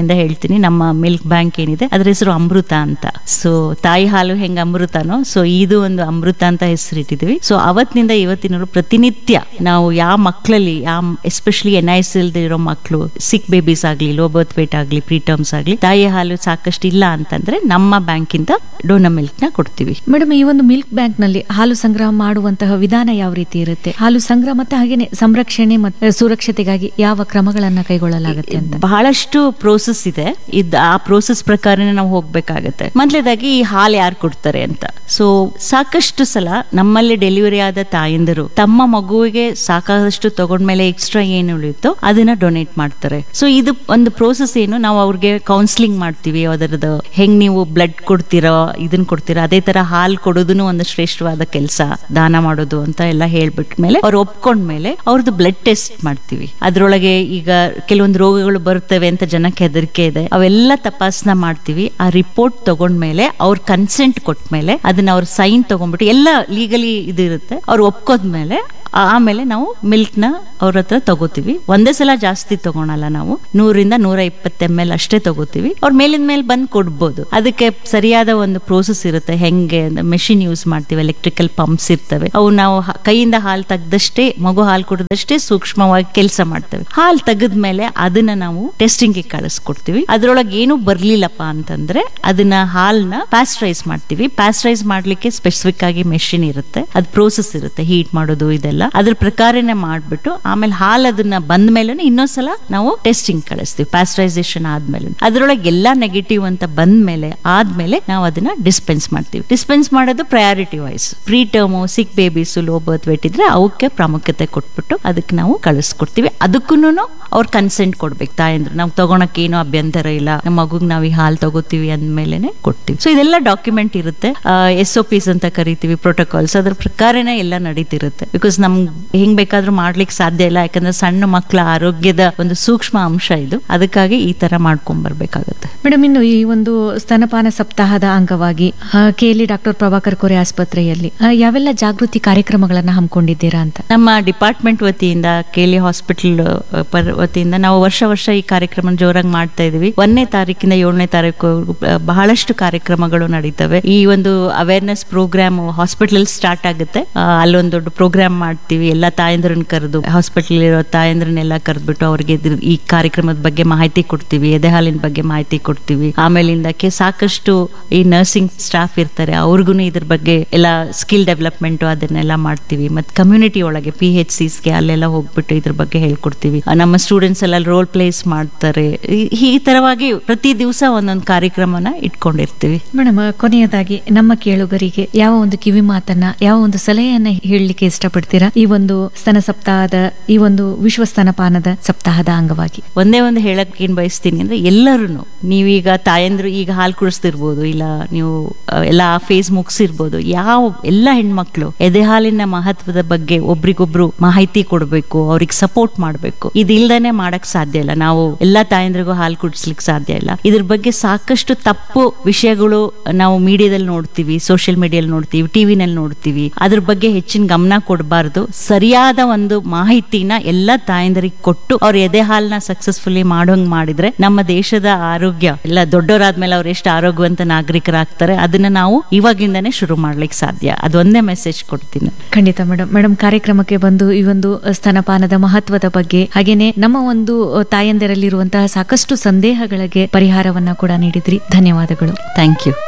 ಹೇಳ್ತೀನಿ ನಮ್ಮ ಮಿಲ್ಕ್ ಬ್ಯಾಂಕ್ ಏನಿದೆ ಅದ್ರ ಹೆಸರು ಅಮೃತ ಅಂತ ಸೊ ತಾಯಿ ಹಾಲು ಹೆಂಗ್ ಅಮೃತನೋ ಸೊ ಇದು ಒಂದು ಅಮೃತ ಅಂತ ಹೆಸರಿಟ್ಟಿದ್ವಿ ಸೊ ಅವತ್ತಿನಿಂದ ಇವತ್ತಿನವರು ಪ್ರತಿನಿತ್ಯ ನಾವು ಯಾವ ಮಕ್ಕಳಲ್ಲಿ ಯಾವ ಎಸ್ಪೆಷಲಿ ಎನ್ ಐ ಇಲ್ದೇ ಇರೋ ಮಕ್ಕಳು ಸಿಕ್ ಬೇಬೀಸ್ ಆಗ್ಲಿ ಲೋ ಬರ್ತ್ ವೇಟ್ ಆಗ್ಲಿ ಪ್ರೀಟರ್ಮ್ಸ್ ಆಗ್ಲಿ ತಾಯಿ ಹಾಲು ಸಾಕಷ್ಟು ಇಲ್ಲ ಅಂತಂದ್ರೆ ನಮ್ಮ ಬ್ಯಾಂಕಿಂದ ಡೋನಾ ಮಿಲ್ಕ್ ನ ಕೊಡ್ತೀವಿ ಮೇಡಮ್ ಈ ಒಂದು ಮಿಲ್ಕ್ ಬ್ಯಾಂಕ್ ನಲ್ಲಿ ಹಾಲು ಸಂಗ್ರಹ ಮಾಡುವಂತಹ ವಿಧಾನ ಯಾವ ರೀತಿ ಇರುತ್ತೆ ಹಾಲು ಸಂಗ್ರಹ ಮತ್ತೆ ಹಾಗೇನೆ ಸಂರಕ್ಷಣೆ ಮತ್ತು ಸುರಕ್ಷತೆಗಾಗಿ ಯಾವ ಕ್ರಮಗಳನ್ನ ಕೈಗೊಳ್ಳಲಾಗುತ್ತೆ ಅಂತ ಬಹಳಷ್ಟು ಪ್ರೋಸೆಸ್ ಇದೆ ಇದ್ ಆ ಪ್ರೋಸೆಸ್ ಪ್ರಕಾರನೇ ನಾವು ಹೋಗ್ಬೇಕಾಗತ್ತೆ ಮೊದಲೇದಾಗಿ ಈ ಹಾಲು ಯಾರು ಕೊಡ್ತಾರೆ ಅಂತ ಸೊ ಸಾಕಷ್ಟು ಸಲ ನಮ್ಮಲ್ಲಿ ಡೆಲಿವರಿ ಆದ ತಾಯಂದಿರು ತಮ್ಮ ಮಗುವಿಗೆ ಸಾಕಷ್ಟು ತಗೊಂಡ್ಮೇಲೆ ಎಕ್ಸ್ಟ್ರಾ ಏನು ಉಳಿಯುತ್ತೋ ಅದನ್ನ ಡೊನೇಟ್ ಮಾಡ್ತಾರೆ ಸೊ ಇದು ಒಂದು ಪ್ರೋಸೆಸ್ ಏನು ನಾವು ಅವ್ರಿಗೆ ಕೌನ್ಸಿಲಿಂಗ್ ಮಾಡ್ತೀವಿ ಅದರದ್ದು ಹೆಂಗ್ ನೀವು ಬ್ಲಡ್ ಕೊಡ್ತೀರೋ ಇದನ್ನ ಕೊಡ್ತೀರಾ ಅದೇ ತರ ಹಾಲು ಕೊಡೋದನ್ನು ಒಂದು ಶ್ರೇಷ್ಠವಾದ ಕೆಲಸ ದಾನ ಮಾಡೋದು ಅಂತ ಎಲ್ಲ ಹೇಳ್ಬಿಟ್ಟ ಮೇಲೆ ಅವ್ರು ಒಪ್ಕೊಂಡ್ಮೇಲೆ ಅವ್ರದ್ದು ಬ್ಲಡ್ ಟೆಸ್ಟ್ ಮಾಡ್ತೀವಿ ಅದ್ರೊಳಗೆ ಈಗ ಕೆಲವೊಂದು ರೋಗಗಳು ಬರ್ತವೆ ಅಂತ ಜನಕ್ಕೆ ಹೆದರಿಕೆ ಇದೆ ಅವೆಲ್ಲ ತಪಾಸಣೆ ಮಾಡ್ತೀವಿ ಆ ರಿಪೋರ್ಟ್ ತಗೊಂಡ್ಮೇಲೆ ಅವ್ರ ಕನ್ಸೆಂಟ್ ಕೊಟ್ಮೇಲೆ ಅದನ್ನ ಅವ್ರ ಸೈನ್ ತಗೊಂಡ್ಬಿಟ್ಟು ಎಲ್ಲ ಲೀಗಲಿ ಇದು ಇರುತ್ತೆ ಅವ್ರು ಒಪ್ಕೋದ್ಮೇಲೆ ಆಮೇಲೆ ನಾವು ಮಿಲ್ಕ್ ನ ಅವ್ರ ಹತ್ರ ತಗೋತೀವಿ ಒಂದೇ ಸಲ ಜಾಸ್ತಿ ತಗೊಳಲ್ಲ ನಾವು ನೂರಿಂದ ನೂರ ಇಪ್ಪತ್ತು ಎಮ್ ಎಲ್ ಅಷ್ಟೇ ತಗೋತೀವಿ ಅವ್ರ ಮೇಲಿನ ಮೇಲೆ ಬಂದು ಕೊಡ್ಬೋದು ಅದಕ್ಕೆ ಸರಿಯಾದ ಒಂದು ಪ್ರೋಸೆಸ್ ಇರುತ್ತೆ ಹೆಂಗೆ ಮೆಷಿನ್ ಯೂಸ್ ಮಾಡ್ತೀವಿ ಎಲೆಕ್ಟ್ರಿಕಲ್ ಪಂಪ್ಸ್ ಇರ್ತವೆ ಅವು ನಾವು ಹ- ಕೈಯಿಂದ ಹಾಲು ತೆಗ್ದಷ್ಟೇ ಮಗು ಹಾಲು ಕುಡಿದಷ್ಟೇ ಸೂಕ್ಷ್ಮವಾಗಿ ಕೆಲಸ ಮಾಡ್ತೇವೆ ಹಾಲು ತೆಗೆದ್ಮೇಲೆ ಅದನ್ನ ನಾವು ಟೆಸ್ಟಿಂಗ್ ಗೆ ಕಳಿಸ್ಕೊಡ್ತೀವಿ ಅದ್ರೊಳಗೆ ಏನು ಬರ್ಲಿಲ್ಲಪ್ಪ ಅಂತಂದ್ರೆ ಅದನ್ನ ಹಾಲ್ನ ಪ್ಯಾಸ್ಟ್ರೈಸ್ ಮಾಡ್ತೀವಿ ಪ್ಯಾಸ್ಟ್ರೈಸ್ ಮಾಡ್ಲಿಕ್ಕೆ ಸ್ಪೆಸಿಫಿಕ್ ಆಗಿ ಮೆಷಿನ್ ಇರುತ್ತೆ ಅದ್ ಪ್ರೋಸೆಸ್ ಇರುತ್ತೆ ಹೀಟ್ ಮಾಡೋದು ಇದೆಲ್ಲ ಅದ್ರ ಪ್ರಕಾರನೇ ಮಾಡ್ಬಿಟ್ಟು ಆಮೇಲೆ ಹಾಲ್ ಅದನ್ನ ಬಂದ ಮೇಲೆ ಇನ್ನೊಂದ್ಸಲ ನಾವು ಟೆಸ್ಟಿಂಗ್ ಕಳಿಸ್ತೀವಿ ಪ್ಯಾಸ್ಟ್ರೈಸೇಷನ್ ಆದ್ಮೇಲೆ ಅದ್ರೊಳಗೆ ಎಲ್ಲಾ ನೆಗೆಟಿವ್ ಅಂತ ಬಂದ್ಮೇಲೆ ಆದ್ಮೇಲೆ ನಾವು ಅದನ್ನ ಡಿಸ್ಪೆನ್ಸ್ ಮಾಡ್ತೀವಿ ಡಿಸ್ಪೆನ್ಸ್ ಮಾಡೋದು priority wise pre term sick babies low birth weight ಇದ್ರೆ ಅವಕ್ಕೆ ಪ್ರಾಮುಖ್ಯತೆ ಕೊಟ್ಬಿಟ್ಟು ಅದಕ್ಕೆ ನಾವು ಕಳಿಸ್ಕೊಡ್ತೀವಿ ಅದಕ್ಕೂ ಅವ್ರ ಕನ್ಸೆಂಟ್ ಕೊಡ್ಬೇಕು ತಾಯಂದ್ರು ನಾವು ತಗೊಳಕ್ ಏನು ಅಭ್ಯಂತರ ಇಲ್ಲ ನಮ್ಮ ಮಗುಗ್ ನಾವ್ ಈ ಹಾಲು ತಗೋತೀವಿ ಅಂದ್ಮೇಲೆನೆ ಕೊಡ್ತೀವಿ ಸೊ ಇದೆಲ್ಲ ಡಾಕ್ಯುಮೆಂಟ್ ಇರುತ್ತೆ ಎಸ್ ಒ ಪಿಸ್ ಅಂತ ಕರಿತೀವಿ ಪ್ರೋಟೋಕಾಲ್ಸ್ ಅದ್ರ ಪ್ರಕಾರನೇ ಎಲ್ಲ ನಡೀತಿರುತ್ತೆ ಬಿಕಾಸ್ ನಮ್ಗೆ ಹೆಂಗ್ ಬೇಕಾದ್ರೂ ಮಾಡ್ಲಿಕ್ಕೆ ಸಾಧ್ಯ ಇಲ್ಲ ಯಾಕಂದ್ರೆ ಸಣ್ಣ ಮಕ್ಕಳ ಆರೋಗ್ಯದ ಒಂದು ಸೂಕ್ಷ್ಮ ಅಂಶ ಇದು ಅದಕ್ಕಾಗಿ ಈ ತರ ಮಾಡ್ಕೊಂಡ್ ಬರ್ಬೇಕಾಗತ್ತೆ ಮೇಡಮ್ ಇನ್ನು ಈ ಒಂದು ಸ್ತನಪಾನ ಸಪ್ತಾಹದ ಅಂಗವಾಗಿ ಕೆಎಲ್ಇ ಡಾಕ್ಟರ್ ಪ್ರಭಾಕರ್ ಕೊರೆ ಆಸ್ಪತ್ರೆಯಲ್ಲಿ ಆ, ಯಾವೆಲ್ಲ ಜಾಗೃತಿ ಕಾರ್ಯಕ್ರಮಗಳನ್ನ ಹಮ್ಮಿಕೊಂಡಿದ್ದೀರಾ ಅಂತ ನಮ್ಮ ಡಿಪಾರ್ಟ್ಮೆಂಟ್ ವತಿಯಿಂದ ಕೇಲಿ ಹಾಸ್ಪಿಟಲ್ ಪರ ವತಿಯಿಂದ ನಾವು ವರ್ಷ ವರ್ಷ ಈ ಕಾರ್ಯಕ್ರಮ ಜೋರಾಗಿ ಮಾಡ್ತಾ ಇದೀವಿ ಒಂದನೇ ತಾರೀಕಿಂದ ಏಳನೇ ತಾರೀಕು ಬಹಳಷ್ಟು ಕಾರ್ಯಕ್ರಮಗಳು ನಡೀತವೆ ಈ ಒಂದು ಅವೇರ್ನೆಸ್ ಪ್ರೋಗ್ರಾಮ್ ಹಾಸ್ಪಿಟಲ್ ಸ್ಟಾರ್ಟ್ ಆಗುತ್ತೆ ಆ, ಅಲ್ಲೊಂದು ದೊಡ್ಡ ಪ್ರೋಗ್ರಾಮ್ ಮಾಡ್ತೀವಿ ಎಲ್ಲ ತಾಯಂದ್ರನ್ನ ಕರೆದು ಹಾಸ್ಪಿಟಲ್ ಇರೋ ತಾಯಂದ್ರನ್ನೆಲ್ಲ ಕರೆದ್ಬಿಟ್ಟು ಅವ್ರಿಗೆ ಇದ್ರ- ಈ ಕಾರ್ಯಕ್ರಮದ ಬಗ್ಗೆ ಮಾಹಿತಿ ಕೊಡ್ತೀವಿ ಎದೆ ಹಾಲಿನ ಬಗ್ಗೆ ಮಾಹಿತಿ ಕೊಡ್ತೀವಿ ಆಮೇಲಿಂದಕ್ಕೆ ಸಾಕಷ್ಟು ಈ ನರ್ಸಿಂಗ್ ಸ್ಟಾಫ್ ಇರ್ತಾರೆ ಅವ್ರಿಗೂ ಇದ್ರ ಬಗ್ಗೆ ಎಲ್ಲ ಸ್ಕಿಲ್ ಡೆವಲಪ್ಮೆಂಟ್ ಅದನ್ನೆಲ್ಲ ಮಾಡ್ತೀವಿ ಮತ್ತೆ ಕಮ್ಯುನಿಟಿ ಒಳಗೆ ಪಿ ಎಚ್ ಸಿಸ್ಗೆ ಅಲ್ಲೆಲ್ಲ ಹೋಗ್ಬಿಟ್ಟು ಇದ್ರ ಬಗ್ಗೆ ಹೇಳ್ಕೊಡ್ತೀವಿ ಆ, ನಮ್ಮ ಸ್ಟೂಡೆಂಟ್ಸ್ ಎಲ್ಲ ರೋಲ್ ಪ್ಲೇಸ್ ಮಾಡ್ತಾರೆ ಈ- ಈ ತರವಾಗಿ ಪ್ರತಿ ದಿವಸ ಒಂದೊಂದು ಕಾರ್ಯಕ್ರಮನ ಇಟ್ಕೊಂಡಿರ್ತೀವಿ ಮೇಡಮ್ ಕೊನೆಯದಾಗಿ ನಮ್ಮ ಕೇಳುಗರಿಗೆ ಯಾವ ಒಂದು ಕಿವಿ ಮಾತನ್ನ ಯಾವ ಒಂದು ಸಲಹೆಯನ್ನ ಹೇಳಲಿಕ್ಕೆ ಇಷ್ಟಪಡ್ತೀರಾ ಈ ಒಂದು ಸ್ತನ ಸಪ್ತಾಹದ ಈ ಒಂದು ವಿಶ್ವ ಸ್ತನಪಾನದ ಸಪ್ತಾಹದ ಅಂಗವಾಗಿ ಒಂದೇ ಒಂದು ಹೇಳಕ್ ಏನ್ ಬಯಸ್ತೀನಿ ಅಂದ್ರೆ ಎಲ್ಲರೂ ನೀವೀಗ ತಾಯಂದ್ರು ಈಗ ಹಾಲು ಕುಡಿಸ್ತಿರ್ಬೋದು ಇಲ್ಲ ನೀವು ಆ, ಎಲ್ಲ ಫೇಸ್ ಮುಗಿಸಿರ್ಬೋದು ಯಾವ ಎಲ್ಲ ಹೆಣ್ಮಕ್ಳು ಎದೆ ಹಾಲಿನ ಮಹತ್ವದ ಬಗ್ಗೆ ಒಬ್ರಿಗೊಬ್ರು ಮಾಹಿತಿ ಕೊಡ್ಬೇಕು ಅವ್ರಿಗೆ ಸಪೋರ್ಟ್ ಮಾಡ್ಬೇಕು ಇದಿಲ್ದೇನೆ ಮಾಡಕ್ ಸಾಧ್ಯ ಇಲ್ಲ ನಾವು ಎಲ್ಲಾ ತಾಯಂದ್ರಿಗೂ ಹಾಲು ಕುಡಿಸ್ಲಿಕ್ಕೆ ಸಾಧ್ಯ ಇಲ್ಲ ಇದ್ರ ಬಗ್ಗೆ ಸಾಕಷ್ಟು ತಪ್ಪು ವಿಷಯಗಳು ನಾವು ಮೀಡಿಯಾದಲ್ಲಿ ನೋಡ್ತೀವಿ ಸೋಷಿಯಲ್ ಮೀಡಿಯಲ್ಲಿ ನೋಡ್ತೀವಿ ಟಿವಿನಲ್ಲಿ ನೋಡ್ತೀವಿ ಅದ್ರ ಬಗ್ಗೆ ಹೆಚ್ಚಿನ ಗಮನ ಕೊಡಬಾರ್ದು ಸರಿಯಾದ ಒಂದು ಮಾಹಿತಿನ ಎಲ್ಲ ತಾಯಂದರಿಗೆ ಕೊಟ್ಟು ಅವ್ರ ಎದೆ ಹಾಲನ್ನ ಸಕ್ಸಸ್ಫುಲಿ ಮಾಡೋಂಗ್ ಮಾಡಿದ್ರೆ ನಮ್ಮ ದೇಶದ ಆರೋಗ್ಯ ಎಲ್ಲ ದೊಡ್ಡವರಾದ್ಮೇಲೆ ಅವ್ರು ಎಷ್ಟು ಆರೋಗ್ಯವಂತ ನಾಗರಿಕರಾಗ್ತಾರೆ ಅದನ್ನ ನಾವು ಇವಾಗಿಂದಾನೇ ಶುರು ಮಾಡ್ಲಿಕ್ಕೆ ಸಾಧ್ಯ ಅದೊಂದೇ ಮೆಸೇಜ್ ಕೊಡ್ತೀನಿ ಖಂಡಿತ ಮೇಡಮ್ ಮೇಡಮ್ ಕಾರ್ಯಕ್ರಮಕ್ಕೆ ಬಂದು ಈ ಒಂದು ಸ್ತನಪಾನದ ಮಹತ್ವದ ಬಗ್ಗೆ ಹಾಗೇನೆ ನಮ್ಮ ಒಂದು ತಾಯಂದಿರಲ್ಲಿರುವಂತಹ ಸಾಕಷ್ಟು ಸಂದೇಹಗಳಿಗೆ ಪರಿಹಾರವನ್ನ ಕೂಡ ನೀಡಿದ್ರಿ ಧನ್ಯವಾದಗಳು ಥ್ಯಾಂಕ್ ಯು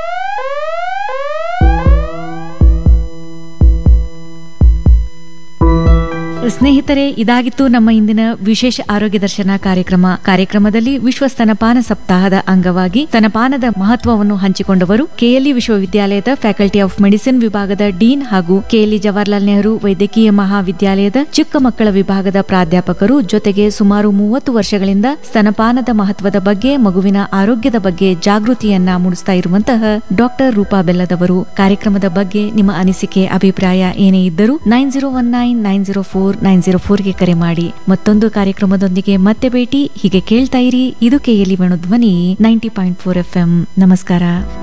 ಸ್ನೇಹಿತರೆ ಇದಾಗಿತ್ತು ನಮ್ಮ ಇಂದಿನ ವಿಶೇಷ ಆರೋಗ್ಯ ದರ್ಶನ ಕಾರ್ಯಕ್ರಮ ಕಾರ್ಯಕ್ರಮದಲ್ಲಿ ವಿಶ್ವ ಸ್ತನಪಾನ ಸಪ್ತಾಹದ ಅಂಗವಾಗಿ ಸ್ತನಪಾನದ ಮಹತ್ವವನ್ನು ಹಂಚಿಕೊಂಡವರು ಕೆಎಲ್ಇ ವಿಶ್ವವಿದ್ಯಾಲಯದ ಫ್ಯಾಕಲ್ಟಿ ಆಫ್ ಮೆಡಿಸಿನ್ ವಿಭಾಗದ ಡೀನ್ ಹಾಗೂ ಕೆಎಲ್ಇ ಜವಾಹರ್ಲಾಲ್ ನೆಹರು ವೈದ್ಯಕೀಯ ಮಹಾವಿದ್ಯಾಲಯದ ಚಿಕ್ಕ ಮಕ್ಕಳ ವಿಭಾಗದ ಪ್ರಾಧ್ಯಾಪಕರು ಜೊತೆಗೆ ಸುಮಾರು ಮೂವತ್ತು ವರ್ಷಗಳಿಂದ ಸ್ತನಪಾನದ ಮಹತ್ವದ ಬಗ್ಗೆ ಮಗುವಿನ ಆರೋಗ್ಯದ ಬಗ್ಗೆ ಜಾಗೃತಿಯನ್ನ ಮೂಡಿಸ್ತಾ ಇರುವಂತಹ ಡಾಕ್ಟರ್ ರೂಪಾ ಬೆಲ್ಲದವರು ಕಾರ್ಯಕ್ರಮದ ಬಗ್ಗೆ ನಿಮ್ಮ ಅನಿಸಿಕೆ ಅಭಿಪ್ರಾಯ ಏನೇ ಇದ್ದರೂ nine zero one nine nine zero four nine zero ಫೋರ್ಗೆ ಕರೆ ಮಾಡಿ ಮತ್ತೊಂದು ಕಾರ್ಯಕ್ರಮದೊಂದಿಗೆ ಮತ್ತೆ ಭೇಟಿ ಹೀಗೆ ಕೇಳ್ತಾ ಇರಿ ಇದು ಕೆಎಲಿ ವೇಣು ಧ್ವನಿ ನೈಂಟಿ ಪಾಯಿಂಟ್ ಫೋರ್ ಎಫ್ ನಮಸ್ಕಾರ